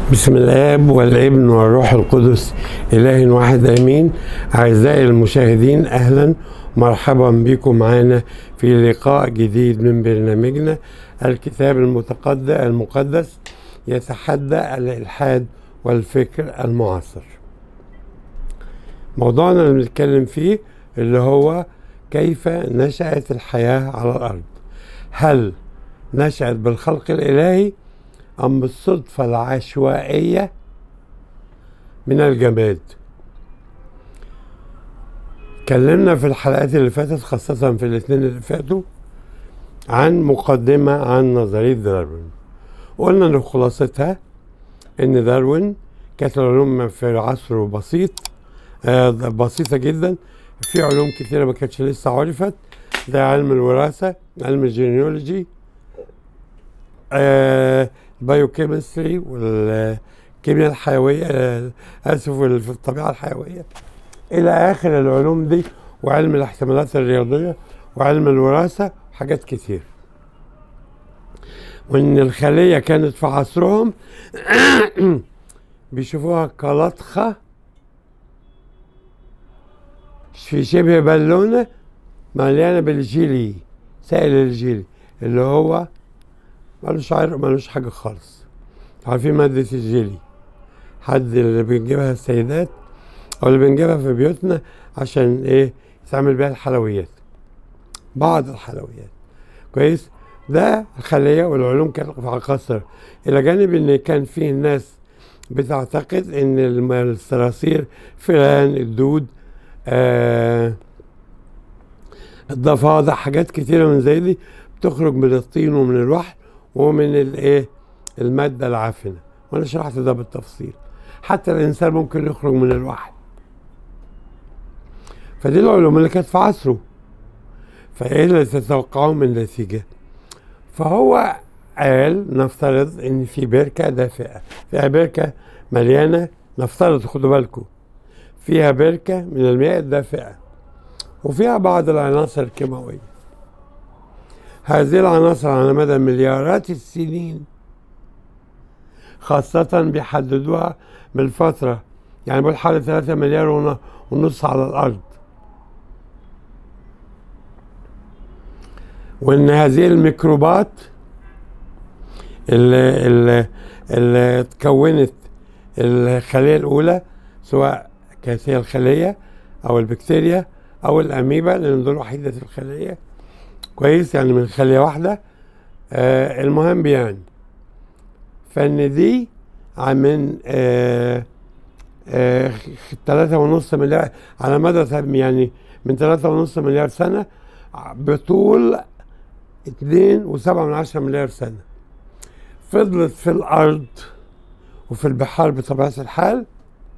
بسم الاب والابن والروح القدس اله واحد امين اعزائي المشاهدين اهلا مرحبا بكم معنا في لقاء جديد من برنامجنا الكتاب المتقدس المقدس يتحدى الالحاد والفكر المعاصر موضوعنا اللي بنتكلم فيه اللي هو كيف نشأت الحياة على الأرض هل نشأت بالخلق الإلهي أم بالصدفة العشوائية من الجماد اتكلمنا في الحلقات اللي فاتت خاصة في الاثنين اللي فاتوا عن مقدمة عن نظرية داروين قلنا ان خلاصتها ان داروين كانت العلوم في عصره بسيط آه بسيطة جدا في علوم كثيرة ما كانتش لسه عرفت زي علم الوراثة علم الجينيولوجي آه البايوكيمستري والكيمياء الحيوية آه آسف في الطبيعة الحيوية إلى آخر العلوم دي وعلم الاحتمالات الرياضية وعلم الوراثة حاجات كتير وإن الخلية كانت في عصرهم بيشوفوها كلطخة في شبه بالونة مليانة بالجيلي سائل الجيلي اللي هو ملوش عرق ملوش حاجة خالص عارفين مادة الجيلي حد اللي بنجيبها السيدات أو اللي بنجيبها في بيوتنا عشان إيه يتعمل بيها الحلويات بعض الحلويات كويس ده الخلية والعلوم كانت في قصر إلى جانب إن كان فيه ناس بتعتقد إن الصراصير فئران الدود آه الضفادع حاجات كتيرة من زي دي بتخرج من الطين ومن الوحل ومن الايه المادة العافنة وانا شرحت ده بالتفصيل حتى الانسان ممكن يخرج من الوحل فدي العلوم اللي كانت في عصره فايه اللي تتوقعوه من النتيجة فهو قال نفترض ان في بركة دافئة فيها بركة مليانة نفترض خدوا بالكم فيها بركة من المياه الدافئة وفيها بعض العناصر الكيماوية هذه العناصر على مدى مليارات السنين خاصة بيحددوها بالفترة يعني بقول حوالي 3 مليار ونص على الأرض وإن هذه الميكروبات اللي, اللي, اللي تكونت الخلية الأولى سواء كانت هي الخلية أو البكتيريا أو الأميبا لأن دول وحيدة الخلية كويس يعني من خلية واحدة آه المهم يعني فإن دي من آه آه تلاتة ونص مليار على مدى يعني من تلاتة ونص مليار سنة بطول اتنين وسبعة من عشرة مليار سنة فضلت في الأرض وفي البحار بطبيعة الحال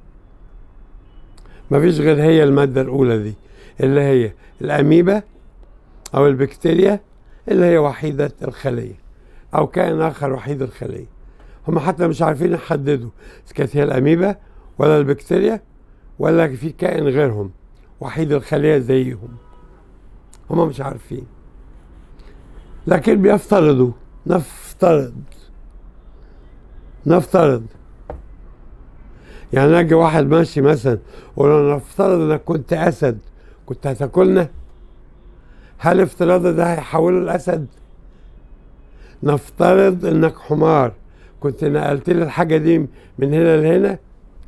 مفيش غير هي المادة الأولى دي اللي هي الأميبا أو البكتيريا اللي هي وحيدة الخلية أو كائن آخر وحيد الخلية هم حتى مش عارفين يحددوا إذا كانت هي الأميبا ولا البكتيريا ولا في كائن غيرهم وحيد الخلية زيهم هم مش عارفين لكن بيفترضوا نفترض نفترض يعني اجي واحد ماشي مثلا ولو نفترض انك كنت اسد كنت هتاكلنا هل افتراض ده هيحوله الاسد نفترض انك حمار كنت نقلت لي الحاجه دي من هنا لهنا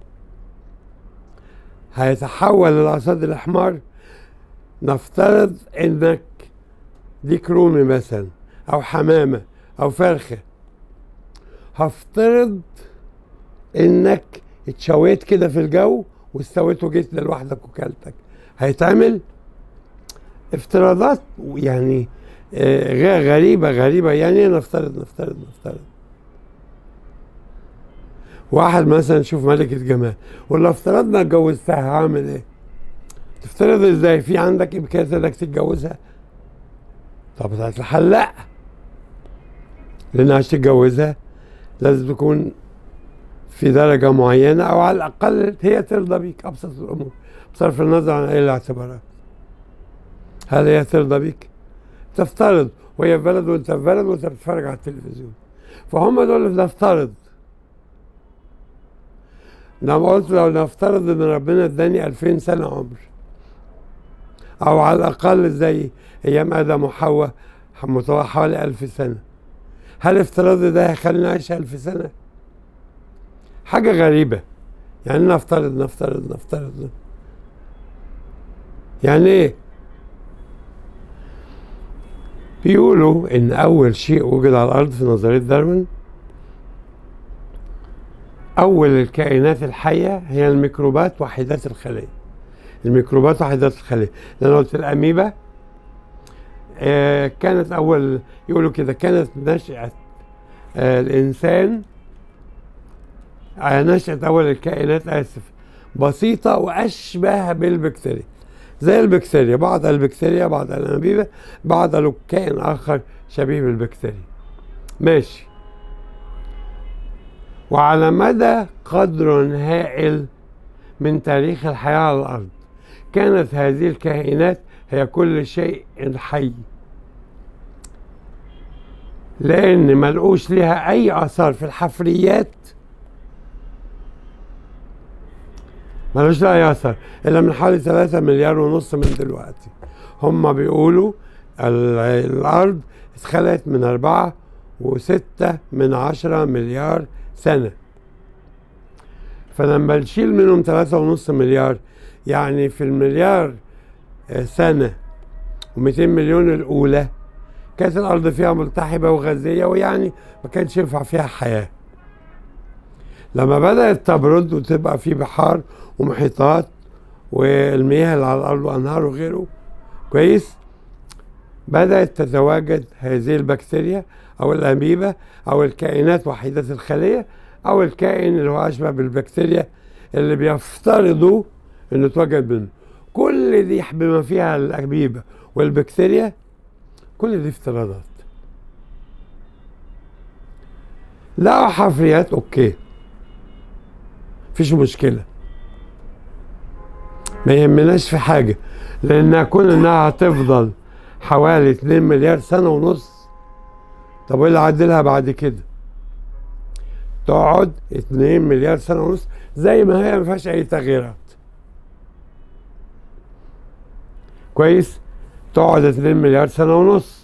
هيتحول الاسد الحمار نفترض انك ديك رومي مثلا او حمامه او فرخه هفترض انك اتشويت كده في الجو واستويت وجيت لوحدك وكلتك هيتعمل افتراضات يعني غير غريبة غريبة يعني نفترض نفترض نفترض واحد مثلا شوف ملكة جمال ولا افترضنا اتجوزتها هعمل ايه؟ تفترض ازاي في عندك امكانية انك تتجوزها؟ طب الحل لا لان عشان تتجوزها لازم تكون في درجة معينة أو على الأقل هي ترضى بيك أبسط الأمور بصرف النظر عن أي الاعتبارات هل هي ترضى بيك؟ تفترض وهي في بلد وأنت في بلد وأنت بتتفرج على التلفزيون فهم دول اللي نفترض لما قلت لو نفترض ان ربنا اداني 2000 سنه عمر او على الاقل زي ايام ادم وحواء متوقع حوالي 1000 سنه هل افتراضي ده هيخليني اعيش 1000 سنه حاجه غريبه يعني نفترض نفترض نفترض يعني ايه بيقولوا ان اول شيء وجد على الارض في نظريه داروين اول الكائنات الحيه هي الميكروبات وحيدات الخليه الميكروبات وحيدات الخليه لان قلت الاميبا آه كانت اول يقولوا كده كانت نشأة آه الانسان آه نشأة اول الكائنات اسف بسيطة واشبه بالبكتيريا زي البكتيريا بعض البكتيريا بعض الانابيبا بعض له كائن اخر شبيه بالبكتيريا ماشي وعلى مدى قدر هائل من تاريخ الحياة على الأرض كانت هذه الكائنات هي كل شيء حي لأن ملقوش لها أي آثار في الحفريات ملوش لها أي آثار إلا من حوالي ثلاثة مليار ونص من دلوقتي هم بيقولوا الأرض اتخلقت من أربعة وستة من عشرة مليار سنة فلما نشيل منهم ثلاثة ونص مليار يعني في المليار سنة و200 مليون الأولى كانت الأرض فيها ملتحبة وغازية ويعني ما كانش ينفع فيها حياة لما بدأت تبرد وتبقى في بحار ومحيطات والمياه اللي على الأرض وأنهار وغيره كويس بدأت تتواجد هذه البكتيريا أو الأميبا أو الكائنات وحيدة الخلية أو الكائن اللي هو أشبه بالبكتيريا اللي بيفترضوا إنه اتوجد منه كل دي بما فيها الأميبا والبكتيريا كل دي افتراضات لا حفريات أوكي مفيش مشكلة ما يهمناش في حاجة لأنها كون إنها هتفضل حوالي 2 مليار سنة ونص طب وايه اللي عدلها بعد كده؟ تقعد 2 مليار سنة ونص زي ما هي ما فيهاش أي تغييرات. كويس؟ تقعد 2 مليار سنة ونص.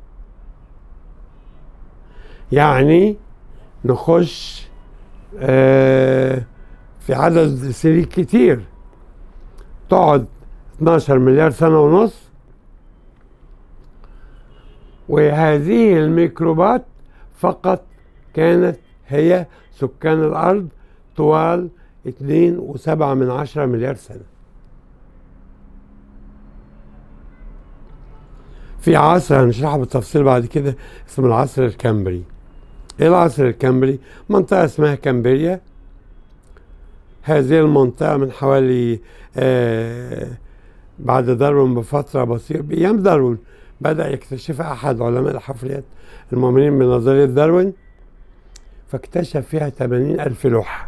يعني نخش آه في عدد سنين كتير تقعد 12 مليار سنة ونص وهذه الميكروبات فقط كانت هي سكان الأرض طوال اتنين وسبعة من عشرة مليار سنة في عصر هنشرحه بالتفصيل بعد كده اسمه العصر الكامبري ايه العصر الكامبري منطقة اسمها كامبريا هذه المنطقة من حوالي آه بعد داروين بفترة بسيطة بأيام داروين بدأ يكتشفها أحد علماء الحفريات المؤمنين بنظرية داروين فاكتشف فيها 80 ألف لوحة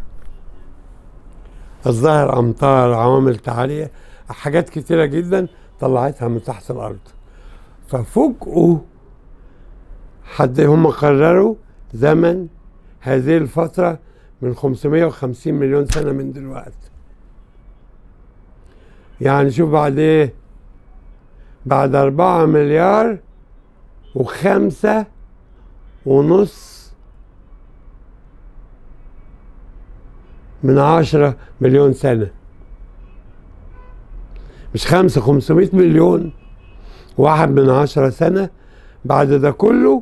الظاهر أمطار عوامل تعالية حاجات كتيرة جدا طلعتها من تحت الأرض ففوجئوا حد هم قرروا زمن هذه الفترة من 550 مليون سنة من دلوقتي يعني شوف بعد ايه بعد أربعة مليار وخمسة ونص من عشرة مليون سنة مش خمسة خمسمائة مليون واحد من عشرة سنة بعد ده كله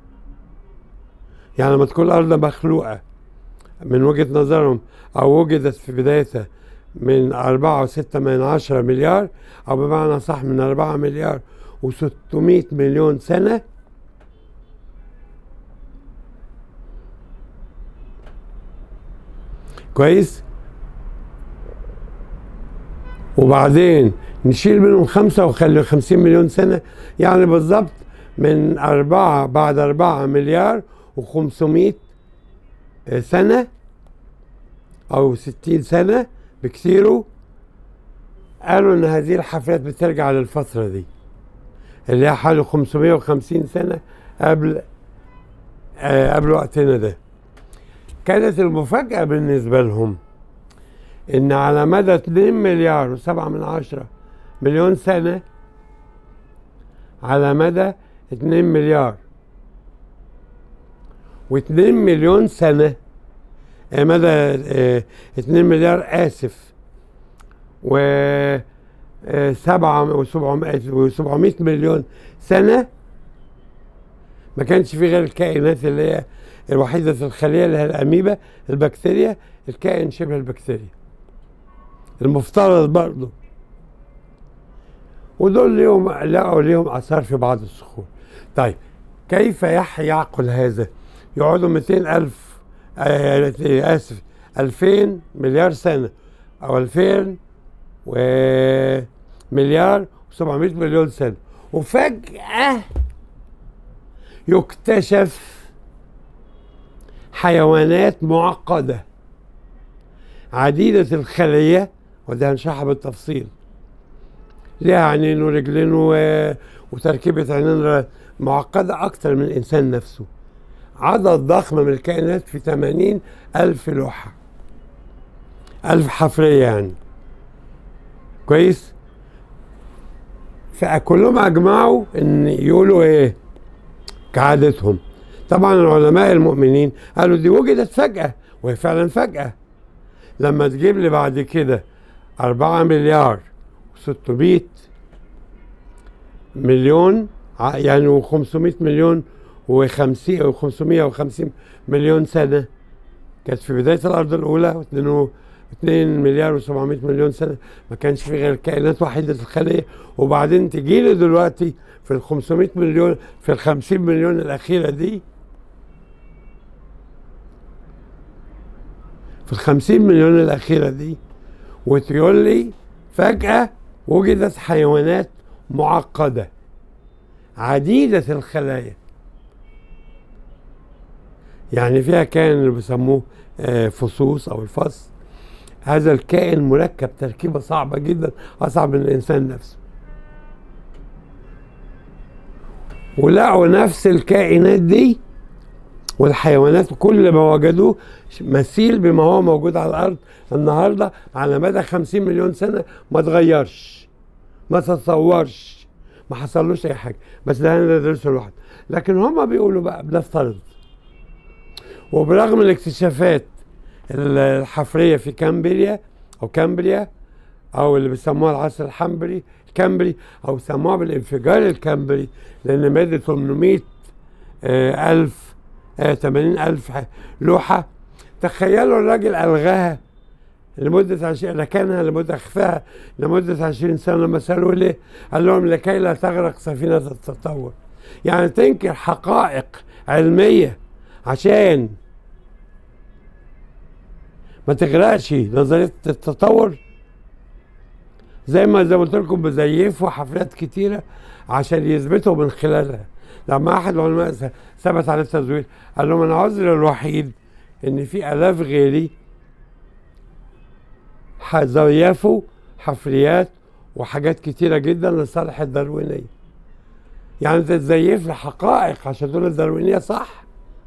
يعني لما تكون الأرض مخلوقة من وجهة نظرهم أو وجدت في بدايتها من أربعة وستة من عشرة مليار أو بمعنى صح من أربعة مليار وستمائة مليون سنة كويس وبعدين نشيل منهم خمسة وخلي خمسين مليون سنة يعني بالظبط من أربعة بعد أربعة مليار وخمسمائة سنة أو ستين سنة بكثيره قالوا إن هذه الحفلات بترجع للفترة دي اللي هي حوالي 550 سنة قبل آه قبل وقتنا ده كانت المفاجأة بالنسبة لهم ان على مدى 2 مليار و7 من عشرة مليون سنة على مدى 2 مليار و2 مليون سنة آه، مدى آه، 2 مليار آسف و آه، سبعة وسبعمائة وسبعمائة مليون سنة ما كانش في غير الكائنات اللي هي الوحيدة في الخلية اللي هي الأميبا البكتيريا الكائن شبه البكتيريا المفترض برضه ودول ليهم لقوا ليهم اثار في بعض الصخور طيب كيف يح يعقل هذا يقعدوا 200 الف آه اسف 2000 مليار سنه او 2000 ومليار و700 مليون سنه وفجاه يكتشف حيوانات معقده عديده الخليه وده هنشرحها بالتفصيل ليها عينين ورجلين و- وتركيبة عينين معقدة أكتر من الإنسان نفسه عدد ضخم من الكائنات في 80 ألف لوحة ألف حفرية يعني كويس فكلهم أجمعوا إن يقولوا إيه كعادتهم طبعا العلماء المؤمنين قالوا دي وجدت فجأة وهي فعلا فجأة لما تجيب لي بعد كده أربعة مليار وستمائة مليون ع- يعني وخمسمائة مليون وخمسين وخمسمائة وخمسين مليون سنة كانت في بداية الأرض الأولى واثنين و- اتنين مليار وسبعمائة مليون سنة ما كانش في غير كائنات وحيدة الخلية وبعدين تجي لي دلوقتي في ال 500 مليون في ال 50 مليون الأخيرة دي في ال 50 مليون الأخيرة دي وتقول لي فجأة وجدت حيوانات معقدة عديدة الخلايا يعني فيها كائن اللي بيسموه آه، فصوص أو الفص هذا الكائن مركب تركيبة صعبة جدا أصعب من الإنسان نفسه ولقوا نفس الكائنات دي والحيوانات كل ما وجدوه مثيل بما هو موجود على الارض النهارده على مدى 50 مليون سنه ما اتغيرش ما تطورش ما حصلوش اي حاجه بس ده هندرسه لوحده لكن هما بيقولوا بقى بنفترض وبرغم الاكتشافات الحفريه في كامبريا او كامبريا او اللي بيسموها العصر الحمبري الكامبري او سموها بالانفجار الكامبري لان مادة 800 آه، ألف آه، 80 ألف ح- لوحة تخيلوا الراجل ألغاها لمدة عشرين ركنها لمدة أخفاها لمدة عشرين سنة لما سألوا ليه قال لهم لكي لا تغرق سفينة التطور يعني تنكر حقائق علمية عشان ما تغرقش نظرية التطور زي ما زي ما قلت لكم بزيفوا حفلات كتيرة عشان يثبتوا من خلالها لما أحد العلماء ث- ثبت عليه التزوير قال لهم أنا عذري الوحيد إن في آلاف غيري ح- زيفوا حفريات وحاجات كتيرة جدا لصالح الداروينية يعني انت تزيف لي حقائق عشان تقول الداروينية صح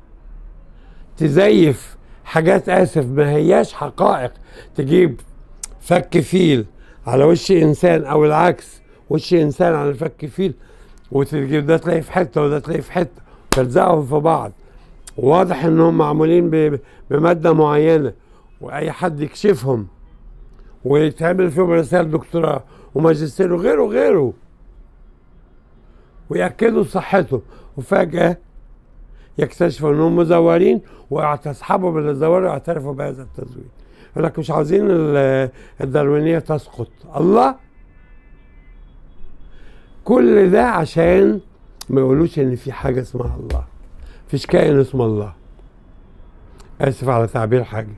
تزيف حاجات اسف ما هياش حقائق تجيب فك فيل على وش انسان او العكس وش انسان على فك فيل وتجيب ده تلاقيه في حته وده تلاقيه في حته تلزقهم في بعض واضح انهم معمولين ب- بماده معينه واي حد يكشفهم ويتعمل فيهم رسائل دكتوراه وماجستير وغيره وغيره ويأكدوا صحته وفجأة يكتشفوا انهم مزورين وتصحابهم اللي زوروا يعترفوا بهذا التزوير يقول لك مش عاوزين ال- الداروينية تسقط الله كل ده عشان ما يقولوش ان في حاجة اسمها الله فيش كائن اسمه الله اسف على تعبير حاجة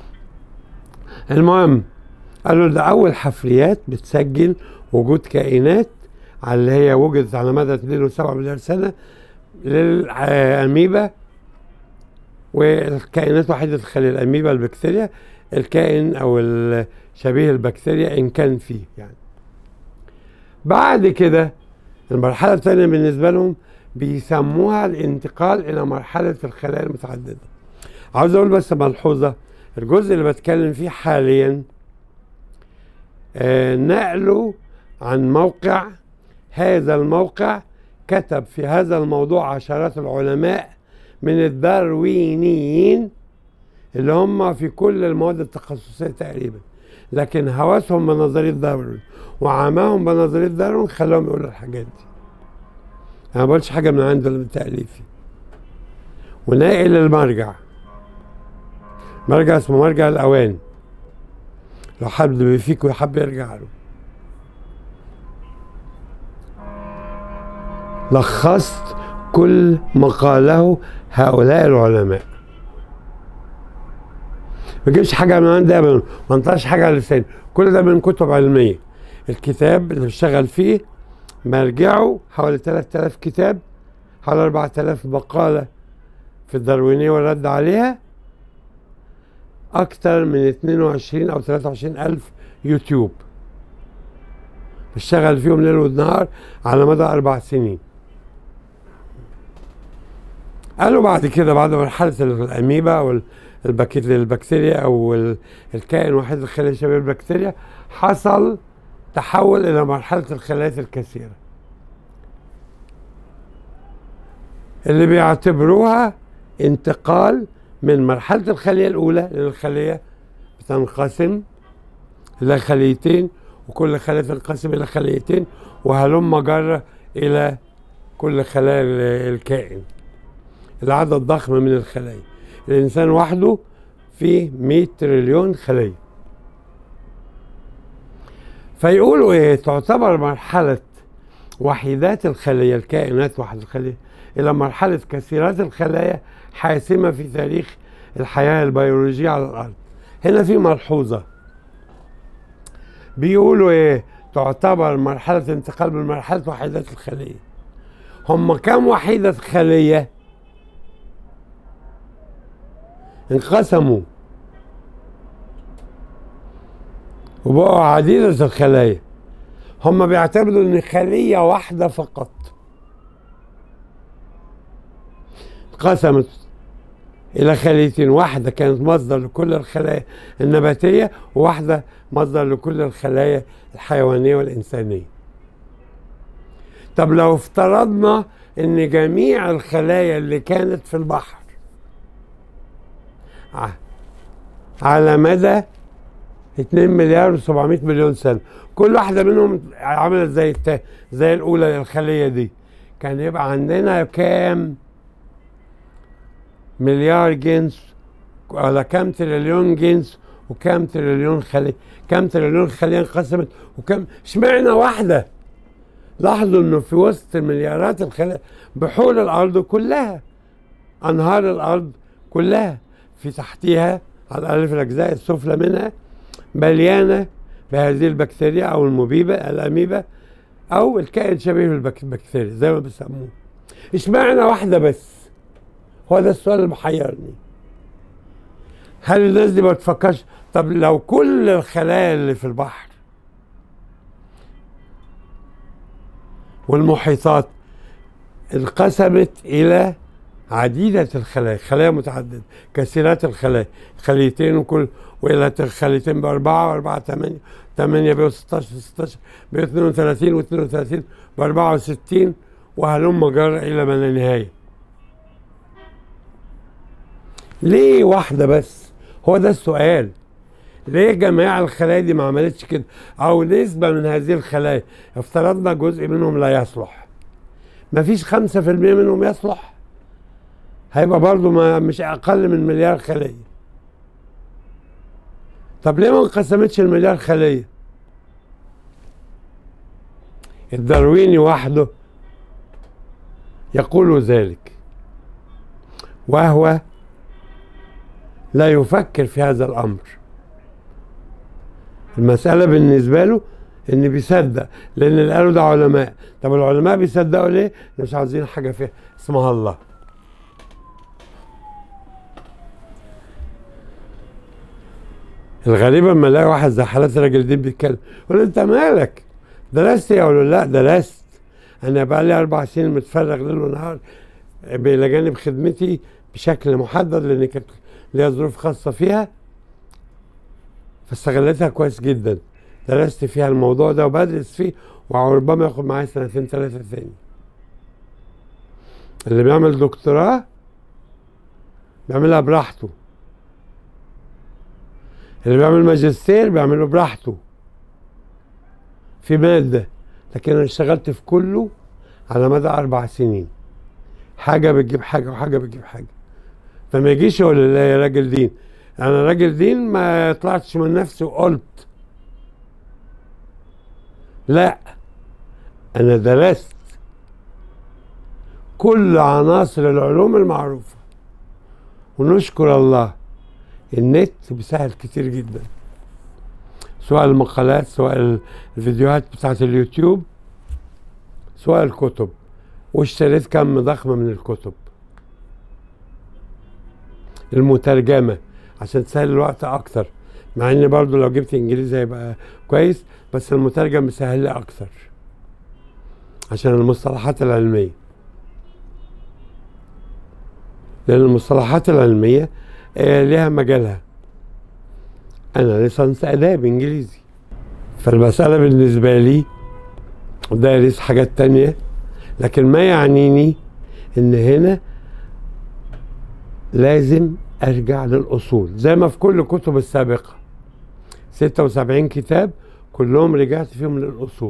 المهم قالوا ده اول حفريات بتسجل وجود كائنات على اللي هي وجدت على مدى 2.7 مليار سنة للأميبا والكائنات وحيدة الخلية الأميبا البكتيريا الكائن أو ال- شبيه البكتيريا إن كان فيه يعني بعد كده المرحلة الثانية بالنسبة لهم بيسموها الانتقال إلى مرحلة الخلايا المتعددة عاوز أقول بس ملحوظة الجزء اللي بتكلم فيه حاليا آه، نقله عن موقع هذا الموقع كتب في هذا الموضوع عشرات العلماء من الداروينيين اللي هم في كل المواد التخصصية تقريبا لكن هوسهم بنظرية داروين وعماهم بنظرية داروين خلاهم يقولوا الحاجات دي أنا ما بقولش حاجة من عند من تأليفي وناقل المرجع مرجع اسمه مرجع الأوان لو حد فيكم يحب يرجع له لخصت كل ما قاله هؤلاء العلماء ما جبتش حاجه من عندي ابدا ما انطقش حاجه على لساني كل ده من كتب علميه الكتاب اللي بشتغل فيه مرجعه حوالي 3000 كتاب حوالي 4000 مقاله في الداروينيه والرد عليها اكتر من 22 او 23 الف يوتيوب بشتغل فيهم ليل ونهار على مدى اربع سنين قالوا بعد كده بعد مرحلة الأميبا أو البك- البكتيريا أو ال- الكائن وحيد الخلية شبيه البكتيريا حصل تحول إلى مرحلة الخلايا الكثيرة اللي بيعتبروها انتقال من مرحلة الخلية الأولى لأن الخلية بتنقسم إلى خليتين وكل خلية تنقسم إلى خليتين وهلم جرة إلى كل خلايا ال- الكائن العدد ضخم من الخلايا الإنسان وحده فيه 100 تريليون خلية فيقولوا إيه تعتبر مرحلة وحيدات الخلية الكائنات وحيد الخلية إلى مرحلة كثيرات الخلايا حاسمة في تاريخ الحياة البيولوجية على الأرض هنا في ملحوظة بيقولوا إيه تعتبر مرحلة انتقال من مرحلة وحيدات الخلية هم كم وحيدة خلية انقسموا وبقوا عديدة الخلايا هم بيعتبروا ان خلية واحدة فقط انقسمت الى خليتين واحدة كانت مصدر لكل الخلايا النباتية وواحدة مصدر لكل الخلايا الحيوانية والإنسانية طب لو افترضنا ان جميع الخلايا اللي كانت في البحر ع- على مدى 2 مليار و700 مليون سنة كل واحدة منهم عملت زي التا زي الأولى الخلية دي كان يبقى عندنا كام مليار جنس ولا كام تريليون جنس وكام تريليون خلية كام تريليون خلية انقسمت وكم اشمعنى واحدة لاحظوا انه في وسط مليارات الخلايا بحور الارض كلها انهار الارض كلها في تحتها على الأقل في الأجزاء السفلى منها مليانة بهذه البكتيريا أو المبيبة الأميبا أو الكائن شبيه بالبكتيريا زي ما بيسموه اشمعنى واحدة بس هو ده السؤال اللي محيرني هل الناس دي ما بتفكرش طب لو كل الخلايا اللي في البحر والمحيطات انقسمت إلى عديدة الخلايا خلايا متعددة كثيرات الخلايا خليتين وكل وإلى خليتين بأربعة وأربعة ثمانية ثمانية بيبقوا 16 16 بيبقوا 32 و32 ب 64 وهلم جر إلى ما لا نهاية ليه واحدة بس؟ هو ده السؤال ليه جميع الخلايا دي ما عملتش كده؟ أو نسبة من هذه الخلايا افترضنا جزء منهم لا يصلح مفيش خمسة في المية منهم يصلح هيبقى برضه ما مش اقل من مليار خليه طب ليه ما انقسمتش المليار خليه الدارويني وحده يقول ذلك وهو لا يفكر في هذا الامر المساله بالنسبه له ان بيصدق لان اللي قالوا ده علماء طب العلماء بيصدقوا ليه مش عاوزين حاجه فيها اسمها الله الغريب اما الاقي واحد زي حالات الراجل دي بيتكلم يقول له انت مالك درست ايه؟ اقول له لا درست انا بقى لي اربع سنين متفرغ ليل ونهار الى جانب خدمتي بشكل محدد لان كانت ليا ظروف خاصه فيها فاستغلتها كويس جدا درست فيها الموضوع ده وبدرس فيه وربما ياخد معايا سنتين ثلاثة تاني اللي بيعمل دكتوراه بيعملها براحته اللي بيعمل ماجستير بيعمله براحته في مادة لكن أنا اشتغلت في كله على مدى أربع سنين حاجة بتجيب حاجة وحاجة بتجيب حاجة فما يجيش يقول لي لا يا راجل دين أنا راجل دين ما طلعتش من نفسي وقلت لا أنا درست كل عناصر العلوم المعروفة ونشكر الله النت بيسهل كتير جدا سواء المقالات سواء الفيديوهات بتاعت اليوتيوب سواء الكتب واشتريت كم ضخمة من الكتب المترجمة عشان تسهل الوقت أكتر مع إن برضو لو جبت إنجليزي هيبقى كويس بس المترجم مسهل لي أكتر عشان المصطلحات العلمية لأن المصطلحات العلمية آه، لها مجالها أنا ليسانس آداب إنجليزي فالمسألة بالنسبة لي دارس حاجات تانية لكن ما يعنيني إن هنا لازم أرجع للأصول زي ما في كل الكتب السابقة 76 كتاب كلهم رجعت فيهم للأصول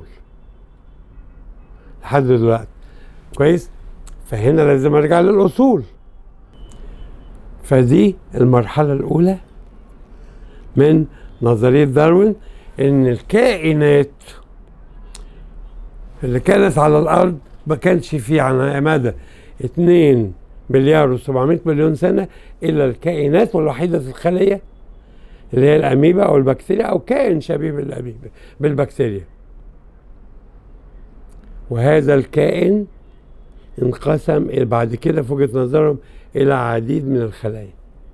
لحد دلوقتي كويس فهنا لازم أرجع للأصول فدي المرحلة الأولى من نظرية داروين إن الكائنات اللي كانت على الأرض ما كانش فيه على مدى 2 مليار و700 مليون سنة إلا الكائنات الوحيدة الخلية اللي هي الأميبا أو البكتيريا أو كائن شبيه بالأميبا بالبكتيريا وهذا الكائن انقسم بعد كده في وجهة نظرهم إلى عديد من الخلايا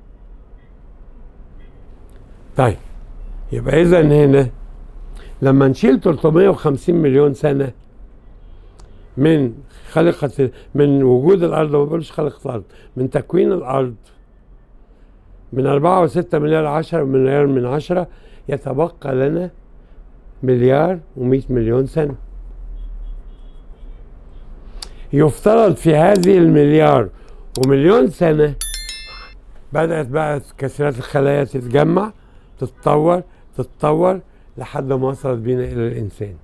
طيب يبقى إذا هنا لما نشيل 350 مليون سنة من خلقة من وجود الأرض ما بقولش خلقة الأرض من تكوين الأرض من أربعة وستة مليار عشرة مليار من عشرة يتبقى لنا مليار ومئة مليون سنة يفترض في هذه المليار ومليون سنة بدأت بقى كثيرات الخلايا تتجمع تتطور تتطور لحد ما وصلت بينا إلى الإنسان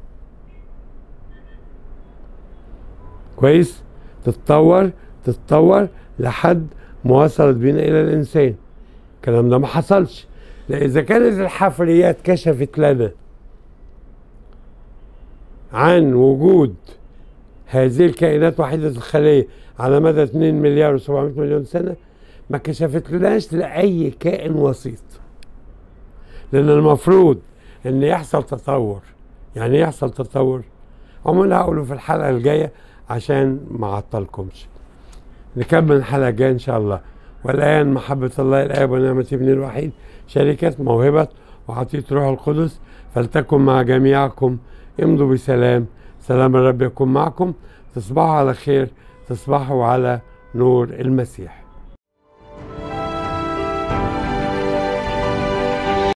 كويس تتطور تتطور لحد ما وصلت بينا إلى الإنسان الكلام ده ما حصلش لا إذا كانت الحفريات كشفت لنا عن وجود هذه الكائنات وحيدة الخلية على مدى 2 مليار و700 مليون سنة ما كشفتلناش لأي كائن وسيط لأن المفروض إن يحصل تطور يعني إيه يحصل تطور عموما هقوله في الحلقة الجاية عشان ما أعطلكمش نكمل الحلقة الجاية إن شاء الله والآن محبة الله الآب ونعمة ابن الوحيد شركة موهبة وعطية روح القدس فلتكن مع جميعكم امضوا بسلام سلام الرب يكون معكم تصبحوا على خير تصبحوا على نور المسيح